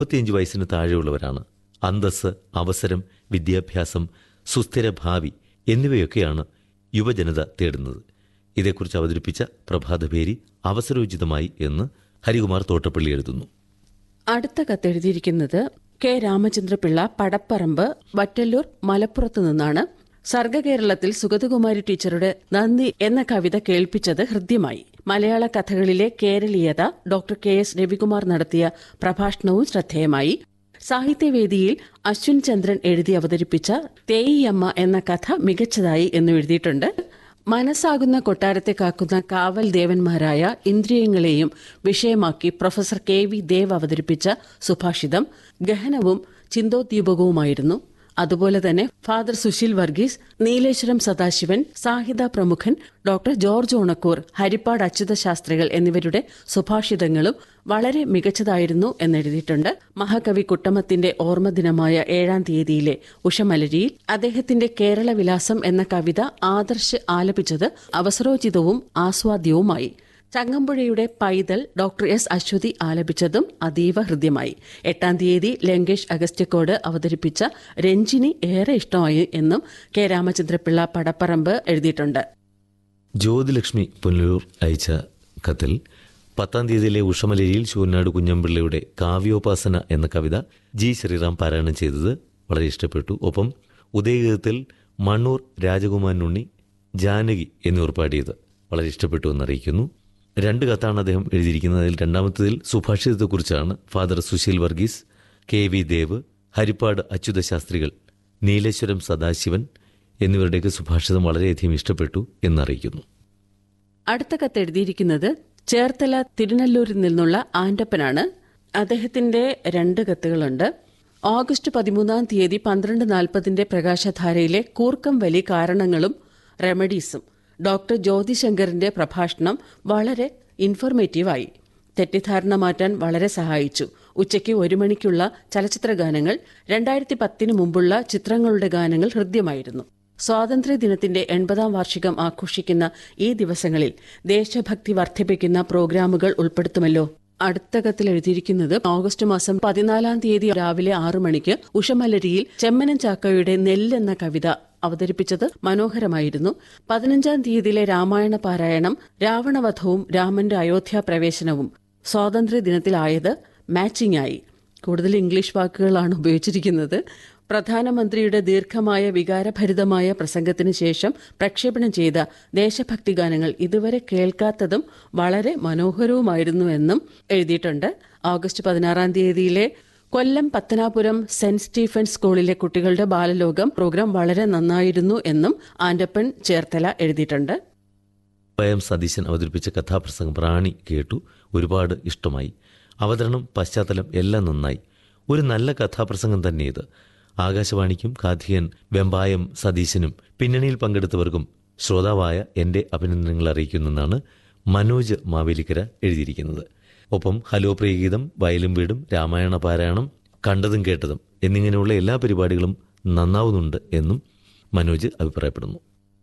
മുപ്പത്തിയഞ്ച് വയസ്സിന് താഴെയുള്ളവരാണ് അന്തസ് അവസരം വിദ്യാഭ്യാസം സുസ്ഥിര ഭാവി എന്നിവയൊക്കെയാണ് യുവജനത തേടുന്നത് ഇതേക്കുറിച്ച് അവതരിപ്പിച്ച പ്രഭാതപേരി അവസരോചിതമായി എന്ന് ഹരികുമാർ തോട്ടപ്പള്ളി എഴുതുന്നു അടുത്ത കത്തെഴുതിയിരിക്കുന്നത് കെ രാമചന്ദ്രപിള്ള പടപ്പറമ്പ് വറ്റല്ലൂർ മലപ്പുറത്ത് നിന്നാണ് സർഗകേരളത്തിൽ സുഗതകുമാരി ടീച്ചറുടെ നന്ദി എന്ന കവിത കേൾപ്പിച്ചത് ഹൃദ്യമായി മലയാള കഥകളിലെ കേരളീയത ഡോക്ടർ കെ എസ് രവികുമാർ നടത്തിയ പ്രഭാഷണവും ശ്രദ്ധേയമായി സാഹിത്യവേദിയിൽ അശ്വിൻ ചന്ദ്രൻ എഴുതി അവതരിപ്പിച്ച തേയിയമ്മ എന്ന കഥ മികച്ചതായി എന്ന് എഴുതിയിട്ടുണ്ട് മനസ്സാകുന്ന കൊട്ടാരത്തെ കാക്കുന്ന കാവൽ ദേവന്മാരായ ഇന്ദ്രിയങ്ങളെയും വിഷയമാക്കി പ്രൊഫസർ കെ വി ദേവ് അവതരിപ്പിച്ച സുഭാഷിതം ഗഹനവും ചിന്തോദ്ദീപകവുമായിരുന്നു അതുപോലെ തന്നെ ഫാദർ സുശീൽ വർഗീസ് നീലേശ്വരം സദാശിവൻ സാഹിത പ്രമുഖൻ ഡോക്ടർ ജോർജ് ഓണക്കൂർ ഹരിപ്പാട് അച്യുത ശാസ്ത്രികൾ എന്നിവരുടെ സുഭാഷിതങ്ങളും വളരെ മികച്ചതായിരുന്നു എന്നെഴുതിയിട്ടുണ്ട് മഹാകവി കുട്ടമത്തിന്റെ ഓർമ്മദിനമായ ഏഴാം തീയതിയിലെ ഉഷമലരിയിൽ അദ്ദേഹത്തിന്റെ കേരള വിലാസം എന്ന കവിത ആദർശ് ആലപിച്ചത് അവസരോചിതവും ആസ്വാദ്യവുമായി ചങ്ങമ്പുഴയുടെ പൈതൽ ഡോക്ടർ എസ് അശ്വതി ആലപിച്ചതും അതീവ ഹൃദ്യമായി എട്ടാം തീയതി ലങ്കേഷ് അഗസ്ത്യക്കോട് അവതരിപ്പിച്ച രഞ്ജിനി ഏറെ ഇഷ്ടമായി എന്നും കെ രാമചന്ദ്രപിള്ള പടപ്പറമ്പ് എഴുതിയിട്ടുണ്ട് ജ്യോതിലക്ഷ്മി പുനലൂർ അയച്ച കത്തിൽ പത്താം തീയതിയിലെ ഉഷമലരിയിൽ ശൂന്യാട് കുഞ്ഞമ്പിള്ളയുടെ കാവ്യോപാസന എന്ന കവിത ജി ശ്രീറാം പാരായണം ചെയ്തത് വളരെ ഇഷ്ടപ്പെട്ടു ഒപ്പം ഉദയഗീതത്തിൽ മണ്ണൂർ രാജകുമാരൻ ഉണ്ണി ജാനകി എന്നിവർ പാടിയത് വളരെ ഇഷ്ടപ്പെട്ടു എന്നറിയിക്കുന്നു രണ്ട് കത്താണ് അദ്ദേഹം എഴുതിയിരിക്കുന്നത് അതിൽ രണ്ടാമത്തതിൽ സുഭാഷിതത്തെക്കുറിച്ചാണ് father Susheel Varghese K V Dev Harippad Achyutha Sasthrikal Neeleswaram Sadasivan എന്നിവരുടെയൊക്കെ സുഭാഷിതം വളരെയധികം ഇഷ്ടപ്പെട്ടു എന്നറിയിക്കുന്നു അടുത്ത കത്ത് എഴുതിയിരിക്കുന്നത് ചേർത്തല തിരുനെല്ലൂരിൽ നിന്നുള്ള ആന്റപ്പനാണ് അദ്ദേഹത്തിന്റെ രണ്ട് കത്തുകളുണ്ട് ഓഗസ്റ്റ് പതിമൂന്നാം തീയതി പന്ത്രണ്ട് നാൽപ്പതിന്റെ പ്രകാശധാരയിലെ കൂർക്കം വലി കാരണങ്ങളും റെമഡീസും ഡോക്ടർ ജ്യോതിശങ്കറിന്റെ പ്രഭാഷണം വളരെ ഇൻഫോർമേറ്റീവായി തെറ്റിദ്ധാരണ മാറ്റാൻ വളരെ സഹായിച്ചു ഉച്ചയ്ക്ക് ഒരു മണിക്കുള്ള ചലച്ചിത്ര ഗാനങ്ങൾ രണ്ടായിരത്തി പത്തിന് മുമ്പുള്ള ചിത്രങ്ങളുടെ ഗാനങ്ങൾ ഹൃദ്യമായിരുന്നു സ്വാതന്ത്ര്യദിനത്തിന്റെ എൺപതാം വാർഷികം ആഘോഷിക്കുന്ന ഈ ദിവസങ്ങളിൽ ദേശഭക്തി വർദ്ധിപ്പിക്കുന്ന പ്രോഗ്രാമുകൾ ഉൾപ്പെടുത്തുമല്ലോ അടുത്ത കത്തിൽ എഴുതിയിരിക്കുന്നത് ഓഗസ്റ്റ് മാസം പതിനാലാം തീയതി രാവിലെ ആറു മണിക്ക് ഉഷമലരിയിൽ ചെമ്മനം ചാക്കോയുടെ നെല്ലെന്ന കവിത അവതരിപ്പിച്ചത് മനോഹരമായിരുന്നു പതിനഞ്ചാം തീയതിയിലെ രാമായണ പാരായണം രാവണവധവും രാമന്റെ അയോധ്യ പ്രവേശനവും സ്വാതന്ത്ര്യ ദിനത്തിലായത് മാച്ചിങ് ആയി കൂടുതൽ ഇംഗ്ലീഷ് വാക്കുകളാണ് ഉപയോഗിച്ചിരിക്കുന്നത് പ്രധാനമന്ത്രിയുടെ ദീർഘമായ വികാരഭരിതമായ പ്രസംഗത്തിന് ശേഷം പ്രക്ഷേപണം ചെയ്ത ദേശഭക്തി ഗാനങ്ങൾ ഇതുവരെ കേൾക്കാത്തതും വളരെ മനോഹരവുമായിരുന്നുവെന്നും എഴുതിയിട്ടുണ്ട് ഓഗസ്റ്റ് പതിനാറാം തീയതിയിലെ കൊല്ലം പത്തനാപുരം സെന്റ് സ്റ്റീഫൻസ് സ്കൂളിലെ കുട്ടികളുടെ ബാലലോകം പ്രോഗ്രാം വളരെ നന്നായിരുന്നു എന്നും ആന്റപ്പൻ ചേർത്തല എഴുതിയിട്ടുണ്ട് വയം സതീശൻ അവതരിപ്പിച്ച കഥാപ്രസംഗം പ്രാണി കേട്ടു ഒരുപാട് ഇഷ്ടമായി അവതരണം പശ്ചാത്തലം എല്ലാം നന്നായി ഒരു നല്ല കഥാപ്രസംഗം തന്നെ ഇത് ആകാശവാണിക്കും കാഥികൻ വെമ്പായം സതീശനും പിന്നണിയിൽ പങ്കെടുത്തവർക്കും ശ്രോതാവായ എന്റെ അഭിനന്ദനങ്ങൾ അറിയിക്കുന്നെന്നാണ് മനോജ് മാവേലിക്കര എഴുതിയിരിക്കുന്നത് ഒപ്പം ഹലോ പ്രിയഗീതം വയലും വീടും രാമായണ പാരായണം കണ്ടതും കേട്ടതും എന്നിങ്ങനെയുള്ള എല്ലാ പരിപാടികളും നന്നാവുന്നുണ്ട് എന്നും മനോജ് അഭിപ്രായപ്പെടുന്നു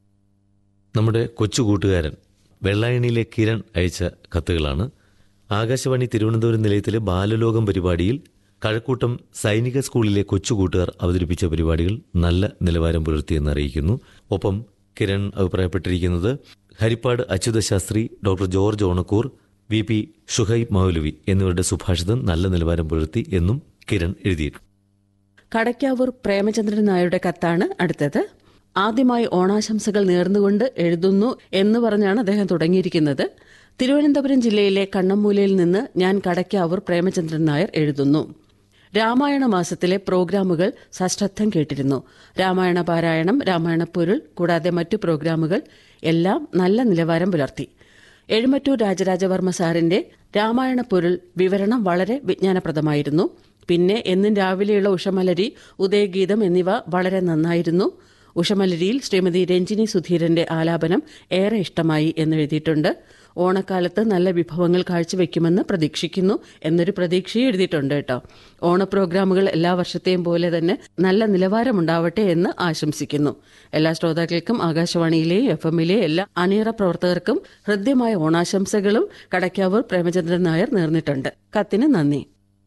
നമ്മുടെ കൊച്ചു കൂട്ടുകാരൻ വെള്ളായണിയിലെ കിരൺ അയച്ച കത്തുകളാണ് ആകാശവാണി തിരുവനന്തപുരം നിലയത്തിലെ ബാലലോകം പരിപാടിയിൽ കഴക്കൂട്ടം സൈനിക സ്കൂളിലെ കൊച്ചുകൂട്ടുകാർ അവതരിപ്പിച്ച പരിപാടികൾ നല്ല നിലവാരം പുലർത്തിയെന്ന് അറിയിക്കുന്നു ഒപ്പം കിരൺ അഭിപ്രായപ്പെട്ടിരിക്കുന്നത് Harippad Achyutha Shastri doctor George Onakkoor V P Shuhaib Moulavi എന്നിവരുടെ സുഭാഷിതം നല്ല നിലവാരം പുലർത്തി എന്നും കിരൺ എഴുതിയിട്ടുണ്ട് കടയ്ക്കാവൂർ പ്രേമചന്ദ്രൻ നായരുടെ കത്താണ് അടുത്തത് ആദ്യമായി ഓണാശംസകൾ നേർന്നുകൊണ്ട് എഴുതുന്നു എന്ന് പറഞ്ഞാണ് അദ്ദേഹം തുടങ്ങിയിരിക്കുന്നത് തിരുവനന്തപുരം ജില്ലയിലെ കണ്ണമ്മൂലയിൽ നിന്ന് ഞാൻ കടയ്ക്കാവൂർ പ്രേമചന്ദ്രൻ നായർ എഴുതുന്നു രാമായണ മാസത്തിലെ പ്രോഗ്രാമുകൾ സശ്രദ്ധം കേട്ടിരുന്നു രാമായണ പാരായണം രാമായണ പൊരുൾ കൂടാതെ മറ്റു പ്രോഗ്രാമുകൾ എല്ലാം നല്ല നിലവാരം പുലർത്തി എഴുമറ്റൂർ രാജരാജവർമ്മ സാറിന്റെ രാമായണ പൊരുൾ വിവരണം വളരെ വിജ്ഞാനപ്രദമായിരുന്നു പിന്നെ എന്നും രാവിലെയുള്ള ഉഷമലരി ഉദയഗീതം എന്നിവ വളരെ നന്നായിരുന്നു ഉഷമലരിയിൽ ശ്രീമതി രഞ്ജിനി സുധീരന്റെ ആലാപനം ഏറെ ഇഷ്ടമായി എന്നെഴുതിയിട്ടുണ്ട് ഓണക്കാലത്ത് നല്ല വിഭവങ്ങൾ കാഴ്ചവെക്കുമെന്ന് പ്രതീക്ഷിക്കുന്നു എന്നൊരു പ്രതീക്ഷയും എഴുതിയിട്ടുണ്ട് കേട്ടോ ഓണ പ്രോഗ്രാമുകൾ എല്ലാ വർഷത്തെയും പോലെ തന്നെ നല്ല നിലവാരമുണ്ടാവട്ടെ എന്ന് ആശംസിക്കുന്നു എല്ലാ ശ്രോതാക്കൾക്കും ആകാശവാണിയിലെയും എഫ് എമ്മിലെയും എല്ലാ അണിയറ പ്രവർത്തകർക്കും ഹൃദ്യമായ ഓണാശംസകളും കടയ്ക്കാവൂർ പ്രേമചന്ദ്രൻ നായർ നേർന്നിട്ടുണ്ട് കത്തിന് നന്ദി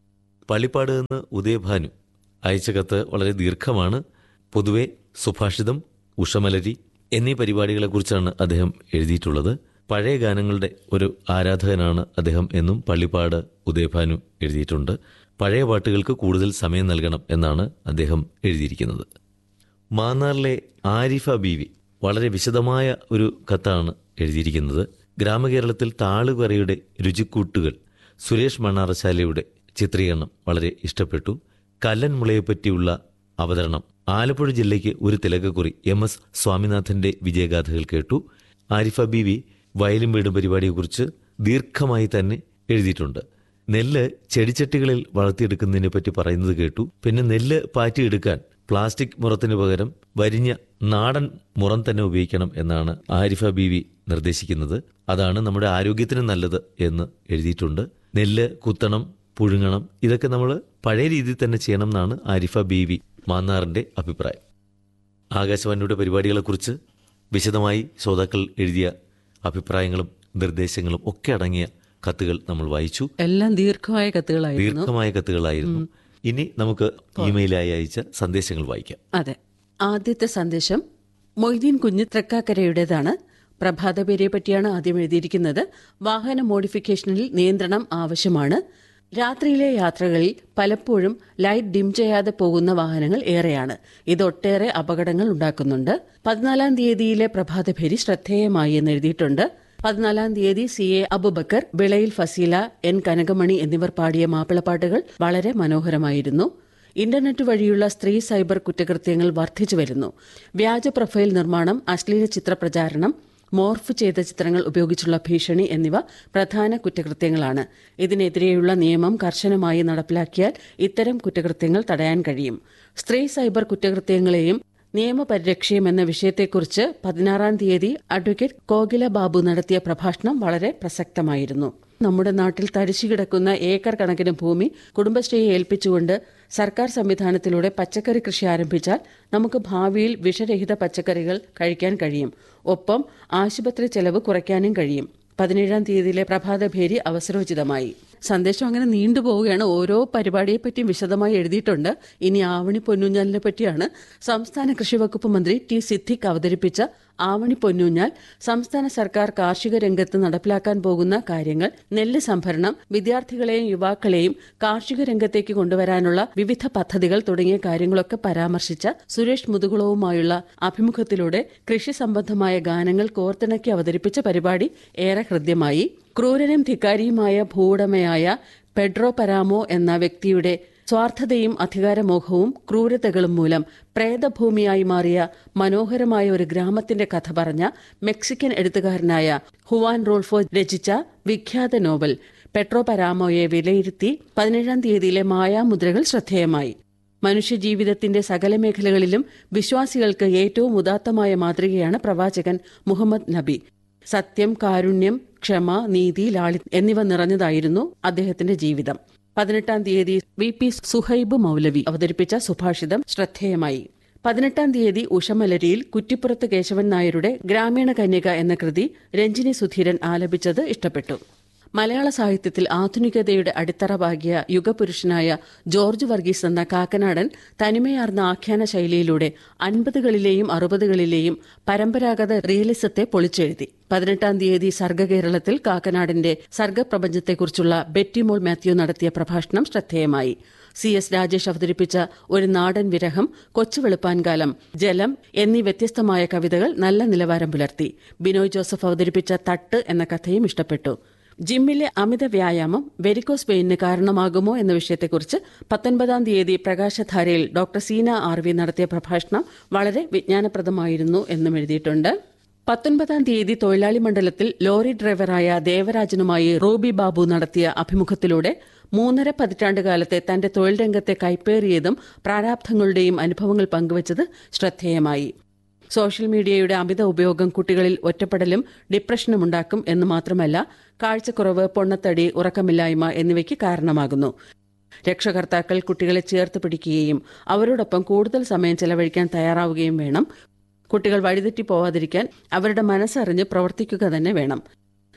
പള്ളിപ്പാട് നിന്ന് ഉദയഭാനു അയച്ച കത്ത് വളരെ ദീർഘമാണ് പൊതുവെ സുഭാഷിതം ഉഷമലരി എന്നീ പരിപാടികളെക്കുറിച്ചാണ് അദ്ദേഹം എഴുതിയിട്ടുള്ളത് പഴയ ഗാനങ്ങളുടെ ഒരു ആരാധകനാണ് അദ്ദേഹം എന്നും പള്ളിപ്പാട് ഉദയഭാനു എഴുതിയിട്ടുണ്ട് പഴയ പാട്ടുകൾക്ക് കൂടുതൽ സമയം നൽകണം എന്നാണ് അദ്ദേഹം എഴുതിയിരിക്കുന്നത് മാന്നാറിലെ ആരിഫ ബീവി വളരെ വിശദമായ ഒരു കത്താണ് എഴുതിയിരിക്കുന്നത് ഗ്രാമകേരളത്തിൽ താളുകറിയുടെ രുചിക്കൂട്ടുകൾ സുരേഷ് മണ്ണാറശാലയുടെ ചിത്രീകരണം വളരെ ഇഷ്ടപ്പെട്ടു കല്ലൻ മുളയെപ്പറ്റിയുള്ള അവതരണം ആലപ്പുഴ ജില്ലയ്ക്ക് ഒരു തിലകക്കുറി എം എസ് സ്വാമിനാഥന്റെ വിജയഗാഥകൾ കേട്ടു ആരിഫ ബീവി വയലും വീടും പരിപാടിയെക്കുറിച്ച് ദീർഘമായി തന്നെ എഴുതിയിട്ടുണ്ട് നെല്ല് ചെടിച്ചട്ടികളിൽ വളർത്തിയെടുക്കുന്നതിനെ പറ്റി പറയുന്നത് കേട്ടു പിന്നെ നെല്ല് പാറ്റിയെടുക്കാൻ പ്ലാസ്റ്റിക് മുറത്തിന് പകരം വരിഞ്ഞ നാടൻ മുറം തന്നെ ഉപയോഗിക്കണം എന്നാണ് ആരിഫ ബീവി നിർദ്ദേശിക്കുന്നത് അതാണ് നമ്മുടെ ആരോഗ്യത്തിന് നല്ലത് എന്ന് എഴുതിയിട്ടുണ്ട് നെല്ല് കുത്തണം പുഴുങ്ങണം ഇതൊക്കെ നമ്മൾ പഴയ രീതിയിൽ തന്നെ ചെയ്യണം എന്നാണ് ആരിഫ ബീവി മാന്നാറിന്റെ അഭിപ്രായം ആകാശവാണിയുടെ പരിപാടികളെക്കുറിച്ച് വിശദമായി ശ്രോതാക്കൾ എഴുതിയ അഭിപ്രായങ്ങളും നിർദ്ദേശങ്ങളും ഒക്കെ അടങ്ങിയ കത്തുകൾ നമ്മൾ വായിച്ചു എല്ലാം ദീർഘമായ കത്തുകളായിരുന്നു ദീർഘമായ കത്തുകളായിരുന്നു ഇനി നമുക്ക് ഇമെയിലായി അയച്ച സന്ദേശങ്ങൾ വായിക്കാം അതെ ആദ്യത്തെ സന്ദേശം മൊയ്തീൻ കുഞ്ഞ് തൃക്കാക്കരയുടേതാണ് പ്രഭാതപേരിയെ പറ്റിയാണ് ആദ്യം എഴുതിയിരിക്കുന്നത് വാഹന മോഡിഫിക്കേഷനിൽ നിയന്ത്രണം ആവശ്യമാണ് രാത്രിയിലെ യാത്രകളിൽ പലപ്പോഴും ലൈറ്റ് ഡിം ചെയ്യാതെ പോകുന്ന വാഹനങ്ങൾ ഏറെയാണ് ഇത് ഒട്ടേറെ അപകടങ്ങൾ ഉണ്ടാക്കുന്നുണ്ട് പതിനാലാം തീയതിയിലെ പ്രഭാതഭേരി ശ്രദ്ധേയമായി എന്ന് എഴുതിയിട്ടുണ്ട് പതിനാലാം തീയതി C A Abubakkar Vilayil Faseela N Kanakamani എന്നിവർ പാടിയ മാപ്പിളപ്പാട്ടുകൾ വളരെ മനോഹരമായിരുന്നു ഇന്റർനെറ്റ് വഴിയുള്ള സ്ത്രീ സൈബർ കുറ്റകൃത്യങ്ങൾ വർദ്ധിച്ചു വരുന്നു വ്യാജ പ്രൊഫൈൽ നിർമ്മാണം അശ്ലീല ചിത്ര പ്രചാരണം മോർഫ് ചെയ്ത ചിത്രങ്ങൾ ഉപയോഗിച്ചുള്ള ഭീഷണി എന്നിവ പ്രധാന കുറ്റകൃത്യങ്ങളാണ് ഇതിനെതിരെയുള്ള നിയമം കർശനമായി നടപ്പിലാക്കിയാൽ ഇത്തരം കുറ്റകൃത്യങ്ങൾ തടയാൻ കഴിയും സ്ത്രീ സൈബർ കുറ്റകൃത്യങ്ങളെയും നിയമപരിരക്ഷയും എന്ന വിഷയത്തെക്കുറിച്ച് പതിനാറാം തീയതി അഡ്വക്കേറ്റ് കോകില ബാബു നടത്തിയ പ്രഭാഷണം വളരെ പ്രസക്തമായിരുന്നു നമ്മുടെ നാട്ടിൽ തരിശു കിടക്കുന്ന ഏക്കർ കണക്കിന് ഭൂമി കുടുംബശ്രീയെ ഏൽപ്പിച്ചുകൊണ്ട് സർക്കാർ സംവിധാനത്തിലൂടെ പച്ചക്കറി കൃഷി ആരംഭിച്ചാൽ നമുക്ക് ഭാവിയിൽ വിഷരഹിത പച്ചക്കറികൾ കഴിക്കാൻ കഴിയും ഒപ്പം ആശുപത്രി ചെലവ് കുറയ്ക്കാനും കഴിയും പതിനേഴാം തീയതിയിലെ പ്രഭാതഭേരി അവസരോചിതമായി സന്ദേശം അങ്ങനെ നീണ്ടുപോവുകയാണ് ഓരോ പരിപാടിയെ പറ്റിയും വിശദമായി എഴുതിയിട്ടുണ്ട് ഇനി ആവണി പൊന്നൂഞ്ഞാലിനെ പറ്റിയാണ് സംസ്ഥാന കൃഷി വകുപ്പ് മന്ത്രി ടി സിദ്ദിഖ് അവതരിപ്പിച്ച ആവണി പൊന്നൂഞ്ഞാൽ സംസ്ഥാന സർക്കാർ കാർഷിക രംഗത്ത് നടപ്പിലാക്കാൻ പോകുന്ന കാര്യങ്ങൾ നെല്ല് സംഭരണം വിദ്യാർത്ഥികളെയും യുവാക്കളെയും കാർഷിക രംഗത്തേക്ക് കൊണ്ടുവരാനുള്ള വിവിധ പദ്ധതികൾ തുടങ്ങിയ കാര്യങ്ങളൊക്കെ പരാമർശിച്ച സുരേഷ് മുതുകുളവുമായുള്ള അഭിമുഖത്തിലൂടെ കൃഷി സംബന്ധമായ ഗാനങ്ങൾ കോർത്തിണക്കി അവതരിപ്പിച്ച പരിപാടി ഏറെ ഹൃദ്യമായി ക്രൂരനും ധിക്കാരിയുമായ ഭൂവുടമയായ പെഡ്രോ പരാമോ എന്ന വ്യക്തിയുടെ സ്വാർത്ഥതയും അധികാരമോഹവും ക്രൂരതകളും മൂലം പ്രേതഭൂമിയായി മാറിയ മനോഹരമായ ഒരു ഗ്രാമത്തിന്റെ കഥ പറഞ്ഞ മെക്സിക്കൻ എഴുത്തുകാരനായ ഹുവാൻ റോൾഫോ രചിച്ച വിഖ്യാത നോവൽ പെട്രോ പരാമോയെ വിലയിരുത്തി പതിനേഴാം തീയതിയിലെ മായാമുദ്രകൾ ശ്രദ്ധേയമായി മനുഷ്യജീവിതത്തിന്റെ സകല മേഖലകളിലും വിശ്വാസികൾക്ക് ഏറ്റവും ഉദാത്തമായ മാതൃകയാണ് പ്രവാചകൻ മുഹമ്മദ് നബി സത്യം കാരുണ്യം ക്ഷമ നീതി ലാളി എന്നിവ നിറഞ്ഞതായിരുന്നു അദ്ദേഹത്തിന്റെ ജീവിതം പതിനെട്ടാം തീയതി വി പി സുഹൈബ് മൗലവി അവതരിപ്പിച്ച സുഭാഷിതം ശ്രദ്ധേയമായി പതിനെട്ടാം തീയതി ഉഷമലരിയിൽ കുറ്റിപ്പുറത്ത് കേശവൻ നായരുടെ ഗ്രാമീണ കന്യക എന്ന കൃതി രഞ്ജിനി സുധീരൻ ആലപിച്ചത് ഇഷ്ടപ്പെട്ടു മലയാള സാഹിത്യത്തിൽ ആധുനികതയുടെ അടിത്തറ പാകിയ യുഗപുരുഷനായ ജോർജ് വർഗീസ് എന്ന കാക്കനാടൻ തനിമയാർന്ന ആഖ്യാന ശൈലിയിലൂടെ അൻപതുകളിലെയും അറുപതുകളിലെയും പരമ്പരാഗത റിയലിസത്തെ പൊളിച്ചെഴുതി പതിനെട്ടാം തീയതി സർഗകേരളത്തിൽ കാക്കനാടിന്റെ സർഗപ്രപഞ്ചത്തെക്കുറിച്ചുള്ള ബെറ്റിമോൾ മാത്യു നടത്തിയ പ്രഭാഷണം ശ്രദ്ധേയമായി സി എസ് രാജേഷ് അവതരിപ്പിച്ച ഒരു നാടൻ വിരഹം കൊച്ചുവെളുപ്പാൻകാലം ജലം എന്നീ വ്യത്യസ്തമായ കവിതകൾ നല്ല നിലവാരം പുലർത്തി ബിനോയ് ജോസഫ് അവതരിപ്പിച്ച തട്ട് എന്ന കഥയും ഇഷ്ടപ്പെട്ടു ജിമ്മിലെ അമിത വ്യായാമം വെരിക്കോസ് വെയിന് കാരണമാകുമോ എന്ന വിഷയത്തെക്കുറിച്ച് പത്തൊൻപതാം തീയതി പ്രകാശധാരയിൽ ഡോക്ടർ സീന ആർ വി നടത്തിയ പ്രഭാഷണം വളരെ വിജ്ഞാനപ്രദമായിരുന്നു എന്നും എഴുതിയിട്ടുണ്ട് പത്തൊൻപതാം തീയതി തൊഴിലാളി മണ്ഡലത്തിൽ ലോറി ഡ്രൈവറായ ദേവരാജനുമായി റൂബി ബാബു നടത്തിയ അഭിമുഖത്തിലൂടെ മൂന്നര പതിറ്റാണ്ട് കാലത്തെ തന്റെ തൊഴിൽ രംഗത്തെ കൈപ്പേറിയതും പ്രാരാബ്ധങ്ങളുടെയും അനുഭവങ്ങൾ പങ്കുവച്ചത് ശ്രദ്ധേയമായി സോഷ്യൽ മീഡിയയുടെ അമിത ഉപയോഗം കുട്ടികളിൽ ഒറ്റപ്പെടലും ഡിപ്രഷനും ഉണ്ടാക്കും എന്ന് മാത്രമല്ല കാഴ്ചക്കുറവ് പൊണ്ണത്തടി ഉറക്കമില്ലായ്മ എന്നിവയ്ക്ക് കാരണമാകുന്നു രക്ഷകർത്താക്കൾ കുട്ടികളെ ചേർത്ത് പിടിക്കുകയും അവരോടൊപ്പം കൂടുതൽ സമയം ചെലവഴിക്കാൻ തയ്യാറാവുകയും വേണം കുട്ടികൾ വഴിതെറ്റി പോവാതിരിക്കാൻ അവരുടെ മനസ്സറിഞ്ഞ് പ്രവർത്തിക്കുക തന്നെ വേണം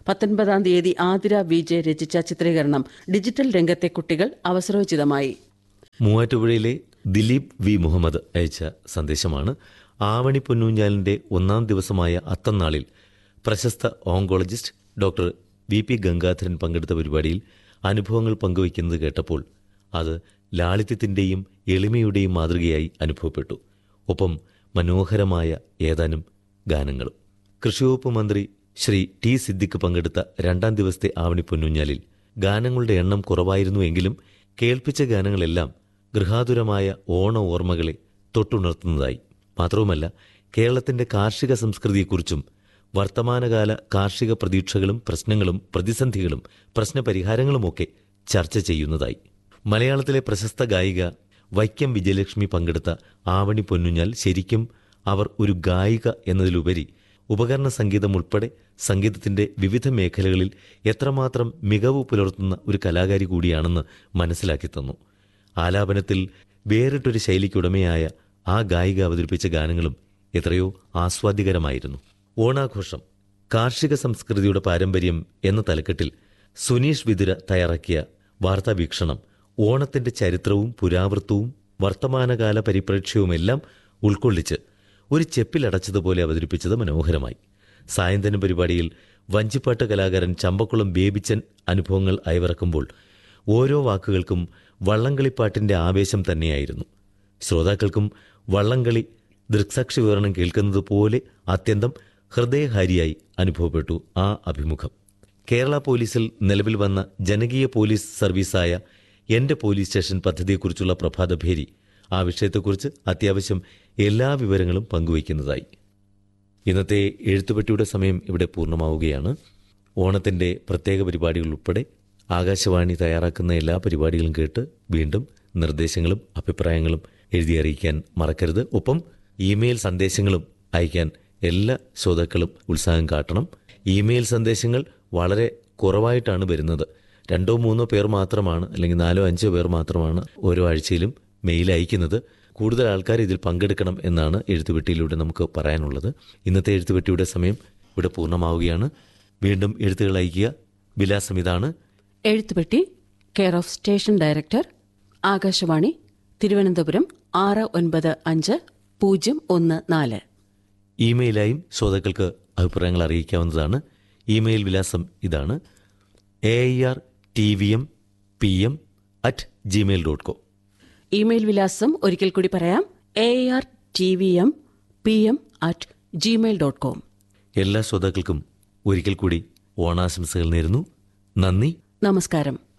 പത്തൊൻപതാം തീയതി ആതിര വിജയ് രചിച്ച ചിത്രീകരണം ഡിജിറ്റൽ രംഗത്തെ കുട്ടികൾ അവസരോചിതമായി മൂവാറ്റുപുഴയിലെ ദിലീപ് വി മുഹമ്മദ് അയച്ച സന്ദേശമാണ് ആവണി പൊന്നൂഞ്ഞാലിന്റെ ഒന്നാം ദിവസമായ അത്തന്നാളിൽ പ്രശസ്ത oncologist doctor V P Gangadharan പങ്കെടുത്ത പരിപാടിയിൽ അനുഭവങ്ങൾ പങ്കുവയ്ക്കുന്നത് കേട്ടപ്പോൾ അത് ലാളിത്യത്തിന്റെയും എളിമയുടെയും മാതൃകയായി അനുഭവപ്പെട്ടു ഒപ്പം മനോഹരമായ ഏതാനും ഗാനങ്ങളും കൃഷിവകുപ്പ് മന്ത്രി ശ്രീ ടി സിദ്ദിഖ് പങ്കെടുത്ത രണ്ടാം ദിവസത്തെ ആവണി പൊന്നൂഞ്ഞാലിൽ ഗാനങ്ങളുടെ എണ്ണം കുറവായിരുന്നുവെങ്കിലും കേൾപ്പിച്ച ഗാനങ്ങളെല്ലാം ഗൃഹാതുരമായ ഓണ ഓർമ്മകളെ തൊട്ടുണർത്തുന്നതായി മാത്രവുമല്ല കേരളത്തിന്റെ കാർഷിക സംസ്കൃതിയെക്കുറിച്ചും വർത്തമാനകാല കാർഷിക പ്രതീക്ഷകളും പ്രശ്നങ്ങളും പ്രതിസന്ധികളും പ്രശ്നപരിഹാരങ്ങളുമൊക്കെ ചർച്ച ചെയ്യുന്നതായി മലയാളത്തിലെ പ്രശസ്ത ഗായിക വൈക്കം വിജയലക്ഷ്മി പങ്കെടുത്ത ആവണി പൊന്നുഞ്ഞാൽ ശരിക്കും അവർ ഒരു ഗായിക എന്നതിലുപരി ഉപകരണ സംഗീതം ഉൾപ്പെടെ സംഗീതത്തിന്റെ വിവിധ മേഖലകളിൽ എത്രമാത്രം മികവ് പുലർത്തുന്ന ഒരു കലാകാരി കൂടിയാണെന്ന് മനസ്സിലാക്കി തന്നു ആലാപനത്തിൽ വേറിട്ടൊരു ശൈലിക്കുടമയായ ആ ഗായിക അവതരിപ്പിച്ച ഗാനങ്ങളും എത്രയോ ആസ്വാദ്യകരമായിരുന്നു ഓണാഘോഷം കാർഷിക സംസ്കൃതിയുടെ പാരമ്പര്യം എന്ന തലക്കെട്ടിൽ സുനീഷ് വിതുര തയ്യാറാക്കിയ വാർത്താവീക്ഷണം ഓണത്തിന്റെ ചരിത്രവും പുരാവൃത്തവും വർത്തമാനകാല പരിപ്രേക്ഷ്യവുമെല്ലാം ഉൾക്കൊള്ളിച്ച് ഒരു ചെപ്പിലടച്ചതുപോലെ അവതരിപ്പിച്ചത് മനോഹരമായി സായന്തനം പരിപാടിയിൽ വഞ്ചിപ്പാട്ട് കലാകാരൻ ചമ്പക്കുളം ബേബിച്ചൻ അനുഭവങ്ങൾ അയവിറക്കുമ്പോൾ ഓരോ വാക്കുകൾക്കും വള്ളംകളിപ്പാട്ടിന്റെ ആവേശം തന്നെയായിരുന്നു ശ്രോതാക്കൾക്കും വള്ളംകളി ദൃക്സാക്ഷി വിവരണം കേൾക്കുന്നത് പോലെ അത്യന്തം ഹൃദയഹാരിയായി അനുഭവപ്പെട്ടു ആ അഭിമുഖം കേരള പോലീസിൽ നിലവിൽ വന്ന ജനകീയ പോലീസ് സർവീസായ എന്റെ പോലീസ് സ്റ്റേഷൻ പദ്ധതിയെക്കുറിച്ചുള്ള പ്രഭാതഭേരി ആ വിഷയത്തെക്കുറിച്ച് അത്യാവശ്യം എല്ലാ വിവരങ്ങളും പങ്കുവയ്ക്കുന്നതായി ഇന്നത്തെ എഴുത്തുപെട്ടിയുടെ സമയം ഇവിടെ പൂർണ്ണമാവുകയാണ് ഓണത്തിന്റെ പ്രത്യേക പരിപാടികൾ ഉൾപ്പെടെ ആകാശവാണി തയ്യാറാക്കുന്ന എല്ലാ പരിപാടികളും കേട്ട് വീണ്ടും നിർദ്ദേശങ്ങളും അഭിപ്രായങ്ങളും എഴുതി അറിയിക്കാൻ മറക്കരുത് ഒപ്പം ഇമെയിൽ സന്ദേശങ്ങളും അയക്കാൻ എല്ലാ ശ്രോതാക്കളും ഉത്സാഹം കാട്ടണം ഇമെയിൽ സന്ദേശങ്ങൾ വളരെ കുറവായിട്ടാണ് വരുന്നത് രണ്ടോ മൂന്നോ പേർ മാത്രമാണ് അല്ലെങ്കിൽ നാലോ അഞ്ചോ പേർ മാത്രമാണ് ഓരോ ആഴ്ചയിലും മെയിൽ അയക്കുന്നത് കൂടുതൽ ആൾക്കാർ ഇതിൽ പങ്കെടുക്കണം എന്നാണ് എഴുത്തുപെട്ടിയിലൂടെ നമുക്ക് പറയാനുള്ളത് ഇന്നത്തെ എഴുത്തുപെട്ടിയുടെ സമയം ഇവിടെ പൂർണ്ണമാവുകയാണ് വീണ്ടും എഴുത്തുകൾ അയക്കുക വിലാസം ഇതാണ് എഴുത്തുപെട്ടി care of station director Akashvani Thiruvananthapuram ആറ് ഒൻപത് അഞ്ച് പൂജ്യം ഒന്ന് നാല് ഇമെയിലായും ശ്രോതാക്കൾക്ക് അഭിപ്രായങ്ങൾ അറിയിക്കാവുന്നതാണ് ഇമെയിൽ വിലാസം ഇതാണ് A R T V M P M at Gmail dot com email വിലാസം ഒരിക്കൽ കൂടി പറയാം A R T V M P M at Gmail dot com എല്ലാ ശ്രോതാക്കൾക്കും ഒരിക്കൽ കൂടി ഓണാശംസകൾ നേരുന്നു നന്ദി നമസ്കാരം